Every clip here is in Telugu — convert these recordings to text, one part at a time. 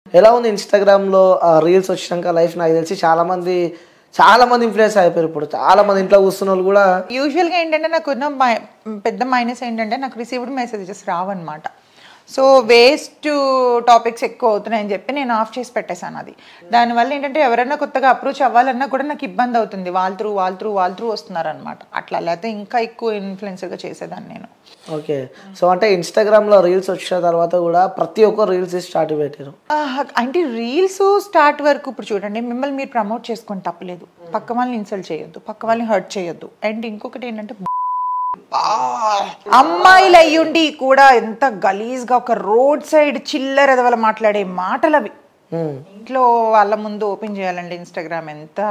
ఎలా ఉంది ఇన్స్టాగ్రామ్లో రీల్స్ వచ్చినాక లైఫ్ నాకు తెలిసి చాలా మంది చాలా మంది ఇన్ఫ్లుయెన్స్ అయిపోయారు ఇప్పుడు చాలా మంది ఇంట్లో కూర్చున్న వాళ్ళు కూడా యూజువల్గా ఏంటంటే నాకు ఉన్న మై- పెద్ద మైనస్ ఏంటంటే నాకు రిసీవ్డ్ మెసేజెస్ రావన్నమాట సో వేస్ట్ టాపిక్స్ ఎక్కువ అవుతున్నాయని చెప్పి నేను ఆఫ్ చేసి పెట్టేశాను అది దానివల్ల ఏంటంటే ఎవరైనా కొత్తగా అప్రోచ్ అవ్వాలన్నా కూడా నాకు ఇబ్బంది అవుతుంది వాళ్ళ త్రూ వాళ్ళ త్రూ వాళ్ళ త్రూ వస్తున్నారనమాట అట్లా లేకపోతే ఇంకా ఎక్కువ ఇన్ఫ్లుయెన్సర్గా చేసేదాన్ని నేను ఓకే సో అంటే ఇన్స్టాగ్రామ్లో రీల్స్ వచ్చిన తర్వాత కూడా ప్రతి ఒక్కరు రీల్స్ స్టార్ట్ పెట్టారు ఆహ్, అంటే రీల్స్ స్టార్ట్ వరకు ఇప్పుడు చూడండి మిమ్మల్ని మీరు ప్రమోట్ చేసుకొని తప్పలేదు పక్క వాళ్ళని ఇన్సల్ట్ చేయొద్దు పక్క వాళ్ళని హర్ట్ చేయొద్దు అండ్ ఇంకొకటి ఏంటంటే అమ్మాయిలు అయ్యుండి కూడా ఎంత గలీజ్గా ఒక రోడ్ సైడ్ చిల్లర ఎదవల మాట్లాడే మాటలు అవి Hmm. ఇంట్లో వాళ్ళ ముందు ఓపెన్ చేయాలండి ఇన్స్టాగ్రామ్ ఎంత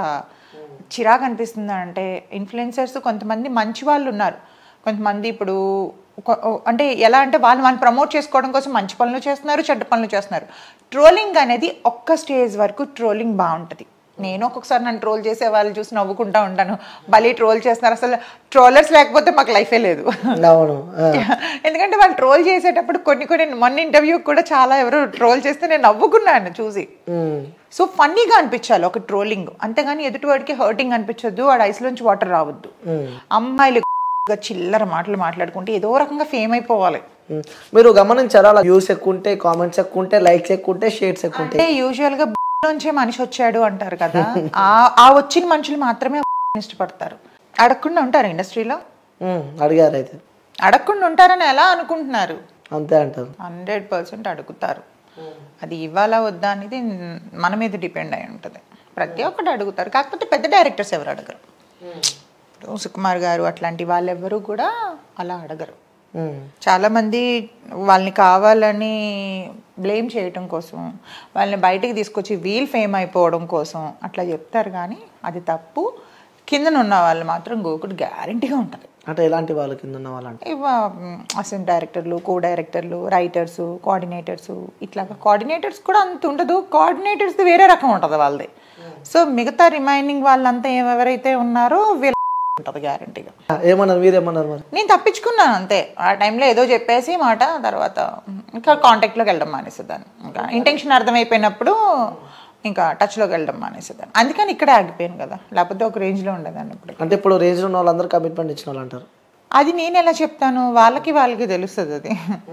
చిరాకు అనిపిస్తుంది అంటే ఇన్ఫ్లుయెన్సర్స్ కొంతమంది మంచి వాళ్ళు ఉన్నారు కొంతమంది ఇప్పుడు కొ- అంటే ఎలా అంటే వాళ్ళు వాళ్ళు ప్రమోట్ చేసుకోవడం కోసం మంచి పనులు చేస్తున్నారు చెడ్డ పనులు చేస్తున్నారు ట్రోలింగ్ అనేది ఒక్క స్టేజ్ వరకు ట్రోలింగ్ బాగుంటుంది నేను ఒక్కొక్కసారి నన్ను ట్రోల్ చేసే వాళ్ళు చూసి నవ్వుకుంటా ఉంటాను భలే ట్రోల్ చేస్తున్నారు అసలు ట్రోలర్స్ లేకపోతే మాకు లైఫే లేదు అవును ఆ. ఎందుకంటే వాళ్ళు ట్రోల్ చేసేటప్పుడు కొన్ని కొన్ని మొన్న ఇంటర్వ్యూ కూడా చాలా ఎవరు ట్రోల్ చేస్తే నేను నవ్వుకున్నాను చూసి ఉమ్. సో ఫన్నీగా అనిపించాలి ఒక ట్రోలింగ్ అంతేగాని ఎదుటివాడికి హర్టింగ్ అనిపించొద్దు వాడి ఐస్లోంచి వాటర్ రావద్దు అమ్మాయిలు చిల్లర మాటలు మాట్లాడుకుంటే ఏదో రకంగా ఫేమ్ అయిపోవాలి ఉమ్. మీరు గమనించారా అలా వ్యూస్ ఎక్కువ ఉంటే కామెంట్స్ ఎక్కువ ఉంటే లైక్స్ ఎక్కువ ఉంటే షేర్స్ ఎక్కువ ఉంటాయి అంటే యూజువల్ గా నుంచే మనిషి వచ్చాడు అంటారు కదా ఆ ఆ వచ్చిన మనుషులు మాత్రమే ఇష్టపడతారు అడగకుండా ఉంటారు ఇండస్ట్రీలో ఉమ్, అడిగారు అయితే అడగకుండా ఉంటారని ఎలా అనుకుంటున్నారు అంతే అంటారు హండ్రెడ్ పర్సెంట్ అడుగుతారు అది ఇవ్వాలా వద్దా అనేది మన మీద డిపెండ్ అయి ఉంటుంది ప్రతి ఒక్కటి అడుగుతారు కాకపోతే పెద్ద డైరెక్టర్స్ ఎవరు అడగరు ఇప్పుడు సుకుమార్ గారు అట్లాంటి వాళ్ళెవ్వరూ కూడా అలా అడగరు ఉమ్. చాలా మంది వాళ్ళని కావాలని బ్లేమ్ చేయటం కోసం వాళ్ళని బయటికి తీసుకొచ్చి వీల్ ఫేమ్ అయిపోవడం కోసం అట్లా చెప్తారు కానీ అది తప్పు కిందన ఉన్న వాళ్ళు మాత్రం గోకుడు గ్యారంటీగా ఉంటుంది అంటే ఎలాంటి వాళ్ళు కింద ఉన్న వాళ్ళంటే అసిస్టెంట్ డైరెక్టర్లు కో డైరెక్టర్లు రైటర్స్ కోఆర్డినేటర్స్ ఇట్లాగా కోఆర్డినేటర్స్ కూడా అంత ఉండదు కోఆర్డినేటర్స్ వేరే రకం ఉంటుంది వాళ్ళది సో మిగతా రిమైనింగ్ వాళ్ళంతా ఎవరైతే ఉన్నారో వీళ్ళ ఉంటుంది గ్యారంటీగా ఏమన్నారు మీరేమన్నారు మరి నేను తప్పించుకున్నాను అంతే ఆ టైంలో ఏదో చెప్పేసి మాట తర్వాత ఇంకా కాంటాక్ట్లోకి వెళ్ళడం మానేసేదాన్ని ఇంకా ఇంటెన్షన్ అర్థమైపోయినప్పుడు ఇంకా టచ్లోకి వెళ్ళడం మానేసేదాన్ని అందుకని ఇక్కడే ఆగిపోయాను కదా లేకపోతే ఒక రేంజ్లో ఉండేదాన్ని ఇప్పుడు అంటే ఇప్పుడు రేంజ్ ఉన్న వాళ్ళందరూ కమిట్మెంట్ ఇచ్చిన వాళ్ళు అంటారు అది నేను ఎలా చెప్తాను వాళ్ళకి వాళ్ళకి తెలుస్తుంది అది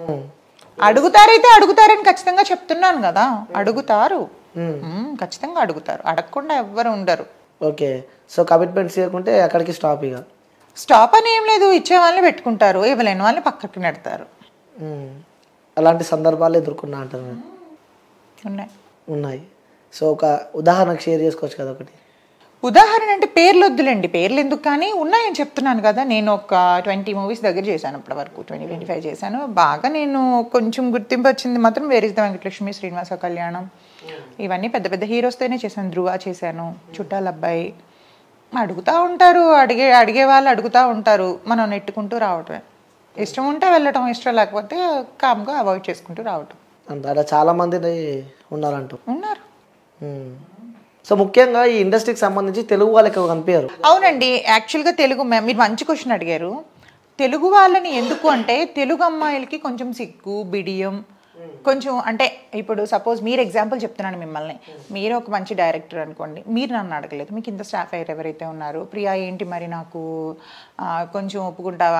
అడుగుతారైతే అడుగుతారని ఖచ్చితంగా చెప్తున్నాను కదా అడుగుతారు మ్మ్, ఖచ్చితంగా అడుగుతారు అడగకుండా ఎవ్వరు ఉండరు ఓకే సో కమిట్మెంట్స్ ఇవ్వకుంటే అక్కడికి స్టాప్ ఇక స్టాప్ అని ఏం లేదు ఇచ్చే వాళ్ళని పెట్టుకుంటారు ఇవ్వలేని వాళ్ళని పక్కకి నెడతారు ఉమ్. అలాంటి సందర్భాలు ఎదుర్కొన్నా అంటారు మీరు ఉన్నాయి ఉన్నాయి సో ఒక ఉదాహరణకు షేర్ చేసుకోవచ్చు కదా ఒకటి ఉదాహరణ అంటే పేర్లు వద్దులేండి పేర్లు ఎందుకు కానీ ఉన్నాయని చెప్తున్నాను కదా నేను ఒక ట్వంటీ మూవీస్ దగ్గర చేశాను ఇప్పటి వరకు ట్వంటీ ట్వంటీ ఫైవ్ చేశాను బాగా నేను కొంచెం గుర్తింపు వచ్చింది మాత్రం where is the Venkatalakshmi Srinivasa Kalyanam ఇవన్నీ పెద్ద పెద్ద హీరోస్తోనే చేశాను ధృవ చేశాను చుట్టాల అబ్బాయి అడుగుతూ ఉంటారు అడిగే అడిగే వాళ్ళు అడుగుతూ ఉంటారు మనం నెట్టుకుంటూ రావటమే ఇష్టం ఉంటే వెళ్ళటం ఇష్టం లేకపోతే కామ్గా అవాయిడ్ చేసుకుంటూ రావటం అంత అలా చాలా మంది ఉన్నారంటూ ఉన్నారు ఉమ్. సో ముఖ్యంగా ఈ ఇండస్ట్రీకి సంబంధించి తెలుగు వాళ్ళకి ఎక్కువ కనిపించారు అవునండి యాక్చువల్గా తెలుగు మే- మీరు మంచి క్వశ్చన్ అడిగారు తెలుగు వాళ్ళని ఎందుకు అంటే తెలుగు అమ్మాయిలకి కొంచెం సిగ్గు బిడియం కొంచెం అంటే ఇప్పుడు సపోజ్ మీరు ఎగ్జాంపుల్ చెప్తున్నాను మిమ్మల్ని మీరు ఒక మంచి డైరెక్టర్ అనుకోండి మీరు నన్ను అడగలేదు మీకు ఇంత స్టాఫ్ అయ్యారు ఎవరైతే ఉన్నారో ప్రియా ఏంటి మరి నాకు ఆ, కొంచెం ఒప్పుకుంటావా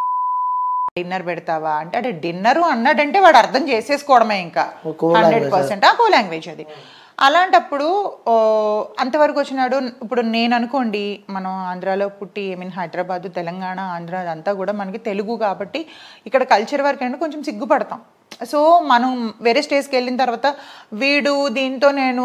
డిన్నర్ పెడతావా అంటే అంటే డిన్నర్ అన్నాడంటే వాడు అర్థం చేసేసుకోవడమే ఇంకా cool హండ్రెడ్ పర్సెంట్ కో లాంగ్వేజ్ అది అలాంటప్పుడు ఓ, అంతవరకు వచ్చినాడు ఇప్పుడు నేను అనుకోండి మనం ఆంధ్రాలో పుట్టి ఐ మీన్ హైదరాబాద్ తెలంగాణ ఆంధ్ర అదంతా కూడా మనకి తెలుగు కాబట్టి ఇక్కడ కల్చర్ వరకు అంటే కొంచెం సిగ్గుపడతాం సో మనం వేరే స్టేజ్కి వెళ్ళిన తర్వాత వీడు దీంతో నేను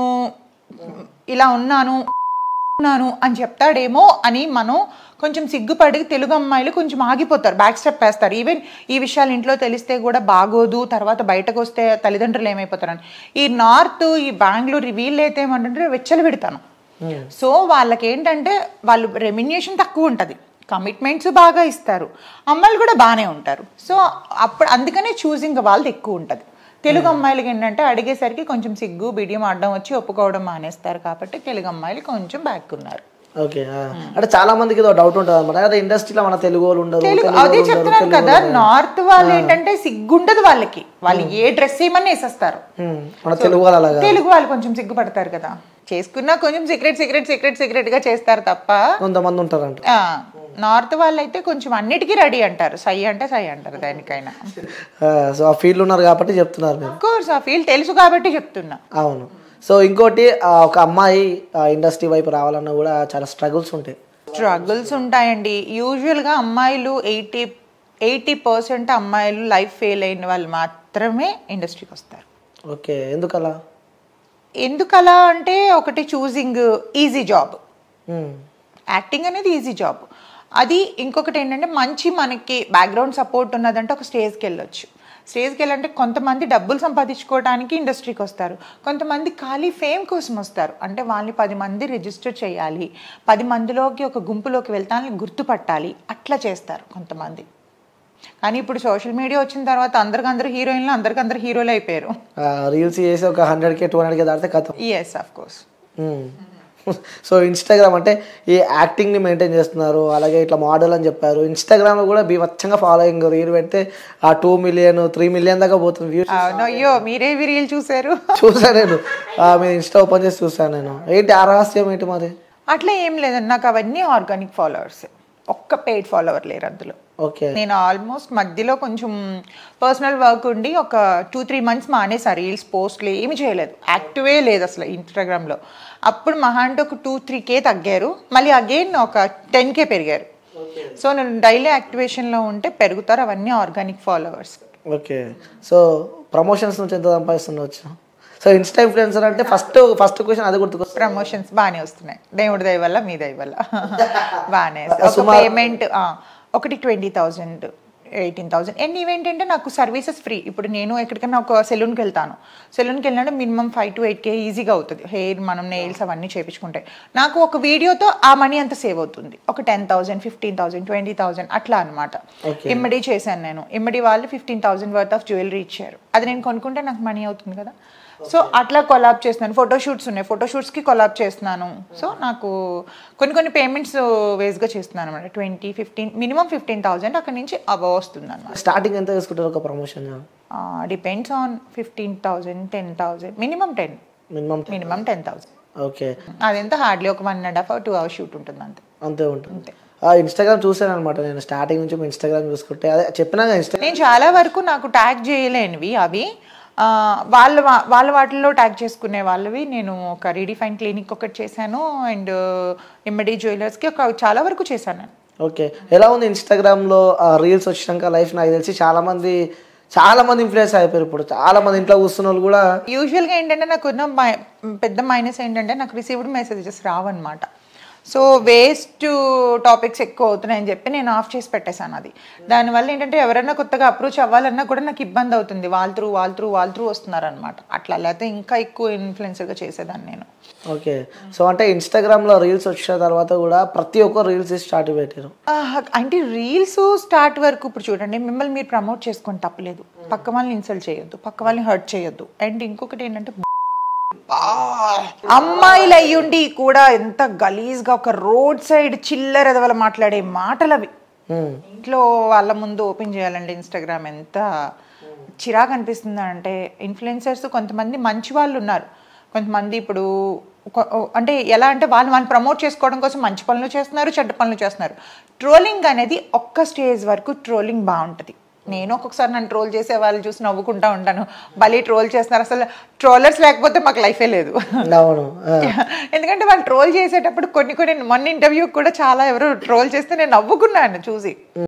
ఇలా ఉన్నాను ఉన్నాను అని చెప్తాడేమో అని మనం కొంచెం సిగ్గుపడి తెలుగు అమ్మాయిలు కొంచెం ఆగిపోతారు బ్యాక్ స్టెప్ వేస్తారు ఈవెన్ ఈ విషయాలు ఇంట్లో తెలిస్తే కూడా బాగోదు తర్వాత బయటకు వస్తే తల్లిదండ్రులు ఏమైపోతారని ఈ నార్త్ ఈ బెంగళూరు వీళ్ళు అయితే ఏమంటుంటే వెచ్చలు పెడతాను సో వాళ్ళకి ఏంటంటే వాళ్ళు రెమ్యునేషన్ తక్కువ ఉంటుంది కమిట్మెంట్స్ బాగా ఇస్తారు అమ్మాయిలు కూడా బాగానే ఉంటారు సో అప్పుడు అందుకనే చూసింగ్ వాళ్ళది ఎక్కువ ఉంటుంది తెలుగు అమ్మాయిలకి ఏంటంటే అడిగేసరికి కొంచెం సిగ్గు బిడియం ఆడడం వచ్చి ఒప్పుకోవడం మానేస్తారు కాబట్టి తెలుగు అమ్మాయిలు కొంచెం బ్యాక్ ఉన్నారు ఓకే ఆ. అంటే చాలా మందికి ఇదో డౌట్ ఉంటుంది అనమాట అదే ఇండస్ట్రీలో మన తెలుగు వాళ్ళు ఉండరు తెలుగు తెలుగు అదే వాళ్ళు ఉండరు, చెప్తున్నాను తెలుగు కదా వాళ్ళు ఉండరు. నార్త్ వాళ్ళు ఏంటంటే సిగ్గుండదు వాళ్ళకి వాళ్ళు ఏ డ్రెస్ ఏమన్నా వేసేస్తారు ఉమ్, మన తెలుగు వాళ్ళు అలాగా తెలుగు వాళ్ళు కొంచెం సిగ్గుపడతారు కదా చేసుకున్నా కొంచెం సీక్రెట్ సీక్రెట్ సీక్రెట్ సీక్రెట్ గా చేస్తారు తప్ప కొంతమంది ఉంటారంట ఆ, నార్త్ వాళ్ళు అయితే కొంచెం అన్నిటికీ రెడీ అంటారు సై అంటే సై అంటారు దానికైనా సో ఆ ఫీల్డ్ ఉన్నారు కాబట్టి చెప్తున్నారు మీరు కోర్స్ ఆ ఫీల్ తెలుసు కాబట్టి చెప్తున్నా అవును సో ఇంకోటి ఆ, ఒక అమ్మాయి ఇండస్ట్రీ వైపు రావాలన్నా కూడా చాలా స్ట్రగుల్స్ ఉంటాయి స్ట్రగుల్స్ ఉంటాయండి యూజువల్గా అమ్మాయిలు ఎయిటీ ఎయిటీ పర్సెంట్ అమ్మాయిలు లైఫ్ ఫెయిల్ అయిన వాళ్ళు మాత్రమే ఇండస్ట్రీకి వస్తారు ఓకే ఎందుకలా ఎందుకలా అంటే ఒకటి choosing easy job um, acting అనేది ఈజీ జాబ్ అది ఇంకొకటి ఏంటంటే మంచి మనకి బ్యాక్గ్రౌండ్ సపోర్ట్ ఉన్నదంటే ఒక స్టేజ్కి వెళ్ళొచ్చు స్టేజ్కి వెళ్ళాలంటే కొంతమంది డబ్బులు సంపాదించుకోవడానికి ఇండస్ట్రీకి వస్తారు కొంతమంది ఖాళీ ఫేమ్ కోసం వస్తారు అంటే వాళ్ళని పది మంది రిజిస్టర్ చేయాలి పది మందిలోకి ఒక గుంపులోకి వెళ్తానని గుర్తుపట్టాలి అట్లా చేస్తారు కొంతమంది కానీ ఇప్పుడు సోషల్ మీడియా వచ్చిన తర్వాత అందరికి అందరు హీరోయిన్లు అందరికి అందరు హీరోలు అయిపోయారు రీల్స్ చేసి ఒక hundred K two hundred K దాటితే కథ yes of course so Instagram అంటే ఈ యాక్టింగ్ని మెయింటైన్ చేస్తున్నారు అలాగే ఇట్లా మోడల్ అని చెప్పారు ఇన్స్టాగ్రామ్లో కూడా బీభత్సంగా ఫాలోయింగ్ రీల్ పెడితే ఆ టూ మిలియన్ త్రీ మిలియన్ దాకా పోతుంది వ్యూస్ అవును అయ్యో మీరే రీల్ చూసారు చూసాను నేను ఆ, మీరు ఇన్స్టా ఓపెన్ చేసి చూసాను నేను ఏంటి ఆ రహస్యం ఏంటి మరి అట్లా ఏం లేదండి నాకు అవన్నీ ఆర్గానిక్ ఫాలోవర్స్ ఒక్క పెయిడ్ ఫాలోవర్ లేరు అందులో ఓకే నేను ఆల్మోస్ట్ మధ్యలో కొంచెం పర్సనల్ వర్క్ ఉండి ఒక టూ త్రీ మంత్స్ మానేసా రీల్స్ పోస్ట్లు ఏమి చేయలేదు యాక్టివే లేదు అసలు ఇన్స్టాగ్రామ్లో అప్పుడు మహా అంటే ఒక టూ త్రీ కే తగ్గారు మళ్ళీ అగైన్ ఒక టెన్ కే పెరిగారు సో నేను డైలీ యాక్టివేషన్లో ఉంటే పెరుగుతారు అవన్నీ organic followers okay so promotions నుంచి ఎంత సంపాదిస్తుండవచ్చు సో ఇన్స్టా ఇన్ఫ్లుయెన్సర్ అంటే ఫస్ట్ ఫస్ట్ క్వశ్చన్ అది గుర్తుకొస్తుంది ప్రమోషన్స్ బాగానే వస్తున్నాయి దేవుడి దయ వల్ల మీ దయ వల్ల బాగానే ఒక సుమారు- పేమెంట్ ఒకటి twenty thousand eighteen thousand and ఇవేంటంటే నాకు సర్వీసెస్ ఫ్రీ ఇప్పుడు నేను ఎక్కడికైనా ఒక సెలూన్కి వెళ్తాను సెలూన్కి వెళ్ళినప్పుడు minimum five to eight K ఈజీగా అవుతుంది హెయిర్ మనం నెయిల్స్ అవన్నీ చేపించుకుంటే నాకు ఒక వీడియోతో ఆ మనీ అంత సేవ్ అవుతుంది ఒక ten thousand fifteen thousand twenty thousand అట్లా అనమాట Okay. ఇమ్మడి చేశాను నేను ఇమ్మడి వాళ్ళు fifteen thousand worth of jewellery ఇచ్చారు అది నేను కొనుక్కుంటే నాకు మనీ అవుతుంది కదా సో అట్లా కొలాబ్ చేస్తున్నాను ఫోటో షూట్స్ ఉన్నాయి ఫోటో షూట్స్కి కొలాబ్ చేస్తున్నాను సో నాకు కొన్ని కొన్ని పేమెంట్స్ వేస్గా చేస్తున్నాను అనమాట twenty fifteen minimum fifteen thousand అక్కడ నుంచి అబవ్ వస్తుంది అనమాట స్టార్టింగ్ ఎంత తీసుకుంటారు ఒక promotion depends on fifteen thousand ten thousand minimum ten minimum minimum ten thousand okay అదెంత హార్డ్లీ ఒక one and half two hours shoot ఉంటుంది అంతే అంతే ఉంటుంది ఆ ఇన్స్టాగ్రామ్ చూసాను అనమాట నేను స్టార్టింగ్ నుంచి ఇన్స్టాగ్రామ్ చూసుకుంటే అదే చెప్పినా ఇన్స్టా నేను చాలా వరకు నాకు ట్యాగ్ చేయలేనివి అవి ఆ, వాళ్ళ వా- వాళ్ళ వాటిల్లో ట్యాగ్ చేసుకునే వాళ్ళవి నేను ఒక రీడిఫైన్ క్లినిక్ ఒకటి చేశాను అండ్ ఇమ్మడి జ్యువెలర్స్కి ఒక చాలా వరకు చేశాను నేను ఓకే ఎలా ఉంది ఇన్స్టాగ్రామ్లో రీల్స్ వచ్చినాక లైఫ్ నాకు తెలిసి చాలా మంది చాలా మంది ఇన్ఫ్లుయెన్స్ అయిపోయారు ఇప్పుడు చాలా మంది ఇంట్లో కూర్చున్న వాళ్ళు కూడా యూజువల్గా ఏంటంటే నాకు ఉన్న మై- పెద్ద మైనస్ ఏంటంటే నాకు రిసీవ్డ్ మెసేజెస్ రావన్నమాట సో వేస్ట్ టాపిక్స్ ఎక్కువ అవుతున్నాయని చెప్పి నేను ఆఫ్ చేసి పెట్టేశాను అది దానివల్ల ఏంటంటే ఎవరైనా కొత్తగా అప్రోచ్ అవ్వాలన్నా కూడా నాకు ఇబ్బంది అవుతుంది వాళ్ళ త్రూ వాళ్ళ త్రూ వాళ్ళ త్రూ వస్తున్నారనమాట అట్లా లేకపోతే ఇంకా ఎక్కువ ఇన్ఫ్లుయెన్సర్గా చేసేదాన్ని నేను ఓకే సో అంటే ఇన్స్టాగ్రామ్లో రీల్స్ వచ్చిన తర్వాత కూడా ప్రతి ఒక్కరు రీల్స్ స్టార్ట్ పెట్టారు ఆహ్, అంటే రీల్స్ స్టార్ట్ వరకు ఇప్పుడు చూడండి మిమ్మల్ని మీరు ప్రమోట్ చేసుకొని తప్పలేదు పక్క వాళ్ళని ఇన్సల్ట్ చేయొద్దు పక్క వాళ్ళని హర్ట్ చేయొద్దు అండ్ ఇంకొకటి ఏంటంటే అమ్మాయిలు అయ్యుండి కూడా ఎంత గలీజ్గా ఒక రోడ్ సైడ్ చిల్లర ఎదవల మాట్లాడే మాటలు అవి Hmm. ఇంట్లో వాళ్ళ ముందు ఓపెన్ చేయాలంటే ఇన్స్టాగ్రామ్ ఎంత చిరాకు అనిపిస్తుంది అంటే ఇన్ఫ్లుయెన్సర్స్ కొంతమంది మంచి వాళ్ళు ఉన్నారు కొంతమంది ఇప్పుడు కొ- అంటే ఎలా అంటే వాళ్ళు వాళ్ళు ప్రమోట్ చేసుకోవడం కోసం మంచి పనులు చేస్తున్నారు చెడ్డ పనులు చేస్తున్నారు ట్రోలింగ్ అనేది ఒక్క స్టేజ్ వరకు ట్రోలింగ్ బాగుంటుంది నేను ఒక్కొక్కసారి నన్ను ట్రోల్ చేసే వాళ్ళు చూసి నవ్వుకుంటా ఉంటాను భలే ట్రోల్ చేస్తున్నారు అసలు ట్రోలర్స్ లేకపోతే మాకు లైఫే లేదు అవును ఆ. ఎందుకంటే వాళ్ళు ట్రోల్ చేసేటప్పుడు కొన్ని కొన్ని మొన్న ఇంటర్వ్యూ కూడా చాలా ఎవరు ట్రోల్ చేస్తే నేను నవ్వుకున్నాను చూసి